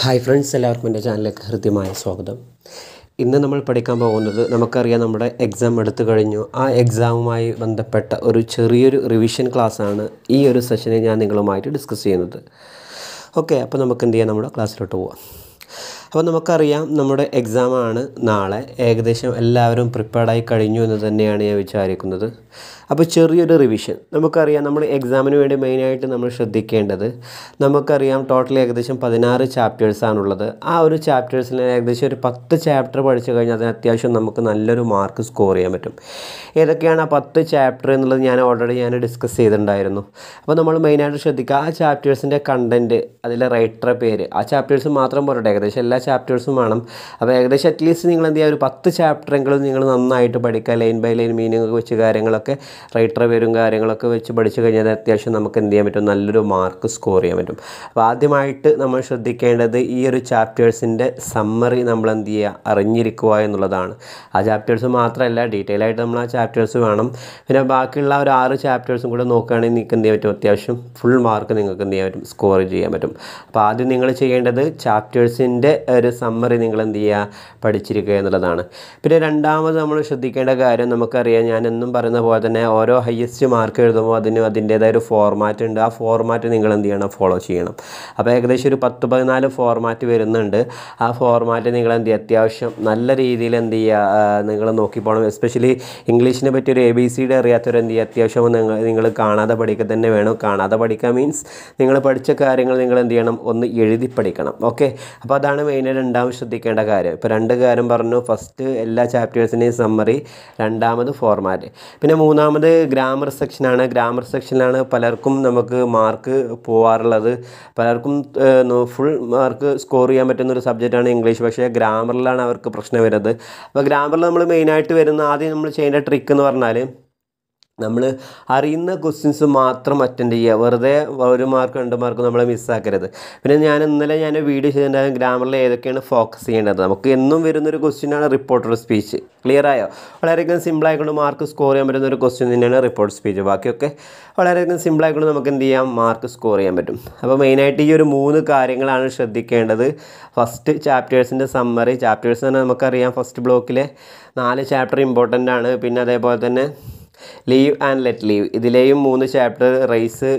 hi friends എല്ലാവർക്കും എൻ്റെ ചാനലിലേക്ക് ഹൃദ്യമായ സ്വാഗതം ഇന്ന് നമ്മൾ പഠിക്കാൻ പോകുന്നത് നമുക്കറിയാം നമ്മുടെ എക്സാം എടുത്തു കഴിഞ്ഞു ആ എക്സാമുമായി ബന്ധപ്പെട്ട ഒരു ചെറിയൊരു റിവിഷൻ ക്ലാസ്സാണ് ഈ ഒരു സെഷനിൽ ഞാൻ നിങ്ങളുമായിട്ട് ഡിസ്കസ് ചെയ്യുന്നത് ഓക്കെ അപ്പോൾ നമുക്ക് എന്ത് ചെയ്യാം നമ്മുടെ ക്ലാസ്സിലോട്ട് പോവാം അപ്പോൾ നമുക്കറിയാം നമ്മുടെ എക്സാമാണ് നാളെ ഏകദേശം എല്ലാവരും പ്രിപ്പയർഡായി കഴിഞ്ഞു എന്ന് തന്നെയാണ് ഞാൻ വിചാരിക്കുന്നത് അപ്പോൾ ചെറിയൊരു റിവിഷൻ നമുക്കറിയാം നമ്മൾ എക്സാമിന് വേണ്ടി മെയിനായിട്ട് നമ്മൾ ശ്രദ്ധിക്കേണ്ടത് നമുക്കറിയാം ടോട്ടൽ ഏകദേശം പതിനാറ് ചാപ്റ്റേഴ്സാണുള്ളത് ആ ഒരു ചാപ്റ്റേഴ്സിൽ ഏകദേശം ഒരു പത്ത് ചാപ്റ്റർ പഠിച്ചു കഴിഞ്ഞാൽ അതിന് അത്യാവശ്യം നമുക്ക് നല്ലൊരു മാർക്ക് സ്കോർ ചെയ്യാൻ പറ്റും ഏതൊക്കെയാണ് ആ പത്ത് ചാപ്റ്റർ എന്നുള്ളത് ഞാൻ ഓൾറെഡി ഞാൻ ഡിസ്കസ് ചെയ്തിട്ടുണ്ടായിരുന്നു അപ്പോൾ നമ്മൾ മെയിനായിട്ട് ശ്രദ്ധിക്കുക ആ ചാപ്റ്റേഴ്സിൻ്റെ കണ്ടൻറ്റ് അതിലെ റൈറ്ററെ പേര് ആ ചാപ്റ്റേഴ്സ് മാത്രം പോരട്ടെ ഏകദേശം എല്ലാ ചാപ്റ്റേഴ്സും വേണം അപ്പോൾ ഏകദേശം അറ്റ്ലീസ്റ്റ് നിങ്ങൾ എന്ത് ചെയ്യുക ഒരു പത്ത് ചാപ്റ്ററെങ്കിലും നിങ്ങൾ നന്നായിട്ട് പഠിക്കുക ലൈൻ ബൈ ലൈൻ മീനിങ് ഒക്കെ വെച്ച് കാര്യങ്ങളൊക്കെ റൈറ്ററെ പേരും കാര്യങ്ങളൊക്കെ വെച്ച് പഠിച്ചു കഴിഞ്ഞാൽ അത്യാവശ്യം നമുക്ക് എന്ത് ചെയ്യാൻ പറ്റും നല്ലൊരു മാർക്ക് സ്കോർ ചെയ്യാൻ പറ്റും അപ്പോൾ ആദ്യമായിട്ട് നമ്മൾ ശ്രദ്ധിക്കേണ്ടത് ഈ ഒരു ചാപ്റ്റേഴ്സിൻ്റെ സമ്മറി നമ്മൾ എന്ത് ചെയ്യുക അറിഞ്ഞിരിക്കുക എന്നുള്ളതാണ് ആ ചാപ്റ്റേഴ്സ് മാത്രമല്ല ഡീറ്റെയിൽ ആയിട്ട് നമ്മൾ ആ ചാപ്റ്റേഴ്സ് വേണം പിന്നെ ബാക്കിയുള്ള ഒരു ആറ് ചാപ്റ്റേഴ്സും കൂടെ നോക്കുകയാണെങ്കിൽ നിങ്ങൾക്ക് എന്ത് ചെയ്യാൻ പറ്റും അത്യാവശ്യം ഫുൾ മാർക്ക് നിങ്ങൾക്ക് എന്ത് ചെയ്യാൻ പറ്റും സ്കോർ ചെയ്യാൻ പറ്റും അപ്പോൾ ആദ്യം നിങ്ങൾ ചെയ്യേണ്ടത് ചാപ്റ്റേഴ്സിൻ്റെ ഒരു സമ്മറി നിങ്ങൾ എന്ത് ചെയ്യുക പഠിച്ചിരിക്കുക എന്നുള്ളതാണ് പിന്നെ രണ്ടാമത് നമ്മൾ ശ്രദ്ധിക്കേണ്ട കാര്യം നമുക്കറിയാം ഞാൻ എന്നും പറയുന്ന പോലെ തന്നെ ഓരോ ഹയസ്റ്റ് മാർക്ക് എഴുതുമ്പോൾ അതിന് അതിൻ്റേതായ ഒരു ഫോർമാറ്റ് ഉണ്ട് ആ ഫോർമാറ്റ് നിങ്ങൾ എന്ത് ചെയ്യണം ഫോളോ ചെയ്യണം അപ്പോൾ ഏകദേശം ഒരു പത്ത് പതിനാല് ഫോർമാറ്റ് വരുന്നുണ്ട് ആ ഫോർമാറ്റ് നിങ്ങൾ എന്ത് ചെയ്യുക അത്യാവശ്യം നല്ല രീതിയിൽ എന്ത് ചെയ്യുക നിങ്ങൾ നോക്കി പോകണം എസ്പെഷ്യലി ഇംഗ്ലീഷിനെ പറ്റി ഒരു എ ബി സിയുടെ അറിയാത്തവർ എന്ത് ചെയ്യുക അത്യാവശ്യം നിങ്ങൾ നിങ്ങൾ കാണാതെ പഠിക്കുക തന്നെ വേണം കാണാതെ പഠിക്കുക മീൻസ് നിങ്ങൾ പഠിച്ച കാര്യങ്ങൾ നിങ്ങൾ എന്ത് ചെയ്യണം ഒന്ന് എഴുതി പഠിക്കണം ഓക്കെ അപ്പോൾ അതാണ് മെയിനായിട്ട് രണ്ടാമത് ശ്രദ്ധിക്കേണ്ട കാര്യം ഇപ്പോൾ രണ്ട് കാര്യം പറഞ്ഞു ഫസ്റ്റ് എല്ലാ ചാപ്റ്റേഴ്സിൻ്റെയും സമ്മറി രണ്ടാമത് ഫോർമാറ്റ് പിന്നെ മൂന്നാമത് ഗ്രാമർ സെക്ഷനാണ് ഗ്രാമർ സെക്ഷനിലാണ് പലർക്കും നമുക്ക് മാർക്ക് പോവാറുള്ളത് പലർക്കും ഫുൾ മാർക്ക് സ്കോർ ചെയ്യാൻ പറ്റുന്ന ഒരു സബ്ജക്റ്റാണ് ഇംഗ്ലീഷ് പക്ഷേ ഗ്രാമറിലാണ് അവർക്ക് പ്രശ്നം വരുന്നത് അപ്പോൾ ഗ്രാമറിൽ നമ്മൾ മെയിനായിട്ട് വരുന്ന ആദ്യം നമ്മൾ ചെയ്യേണ്ട ട്രിക്ക് എന്ന് പറഞ്ഞാൽ നമ്മൾ അറിയുന്ന ക്വസ്റ്റ്യൻസ് മാത്രം അറ്റൻഡ് ചെയ്യുക വെറുതെ ഒരു മാർക്ക് രണ്ട് മാർക്ക് നമ്മൾ മിസ്സാക്കരുത് പിന്നെ ഞാൻ ഇന്നലെ ഞാൻ വീഡിയോ ചെയ്തിട്ടുണ്ടാകും ഗ്രാമറിൽ ഏതൊക്കെയാണ് ഫോക്കസ് ചെയ്യേണ്ടത് നമുക്ക് എന്നും വരുന്നൊരു ക്വസ്റ്റ്യനാണ് റിപ്പോർട്ടർ സ്പീച്ച് ക്ലിയർ ആയോ വളരെയധികം സിമ്പിളായിക്കൊണ്ട് മാർക്ക് സ്കോർ ചെയ്യാൻ പറ്റുന്ന ഒരു ക്വസ്റ്റ്യൻ തന്നെയാണ് റിപ്പോർട്ട് സ്പീച്ച് ബാക്കിയൊക്കെ വളരെയധികം സിമ്പിളായിക്കൊണ്ട് നമുക്ക് എന്ത് ചെയ്യാം മാർക്ക് സ്കോർ ചെയ്യാൻ പറ്റും അപ്പോൾ മെയിനായിട്ട് ഈ ഒരു മൂന്ന് കാര്യങ്ങളാണ് ശ്രദ്ധിക്കേണ്ടത് ഫസ്റ്റ് ചാപ്റ്റേഴ്സിൻ്റെ സമ്മറി ചാപ്റ്റേഴ്സ് തന്നെ നമുക്കറിയാം ഫസ്റ്റ് ബ്ലോക്കിലെ നാല് ചാപ്റ്റർ ഇമ്പോർട്ടൻ്റ് ആണ് പിന്നെ അതേപോലെ തന്നെ ലീവ് ആൻഡ് ലെറ്റ് ലീവ് ഇതിലെയും മൂന്ന് ചാപ്റ്റർ റൈസ്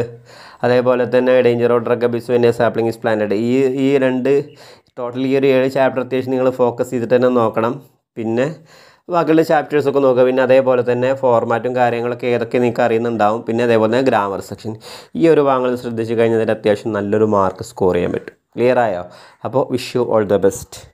അതേപോലെ തന്നെ danger of drug abuse when sapling is planted ഈ ഈ രണ്ട് ടോട്ടൽ ഈ ഒരു ഏഴ് ചാപ്റ്റർ അത്യാവശ്യം നിങ്ങൾ ഫോക്കസ് ചെയ്തിട്ട് തന്നെ നോക്കണം പിന്നെ ബാക്കിയുള്ള ചാപ്റ്റേഴ്സൊക്കെ നോക്കുക പിന്നെ അതേപോലെ തന്നെ ഫോർമാറ്റും കാര്യങ്ങളൊക്കെ ഏതൊക്കെ നിങ്ങൾക്ക് അറിയുന്നുണ്ടാവും പിന്നെ അതേപോലെ തന്നെ ഗ്രാമർ സെക്ഷൻ ഈ ഒരു ഭാഗങ്ങൾ ശ്രദ്ധിച്ച് കഴിഞ്ഞാൽ അത്യാവശ്യം നല്ലൊരു മാർക്ക് സ്കോർ ചെയ്യാൻ പറ്റും ക്ലിയർ ആയോ അപ്പോൾ wish you all the best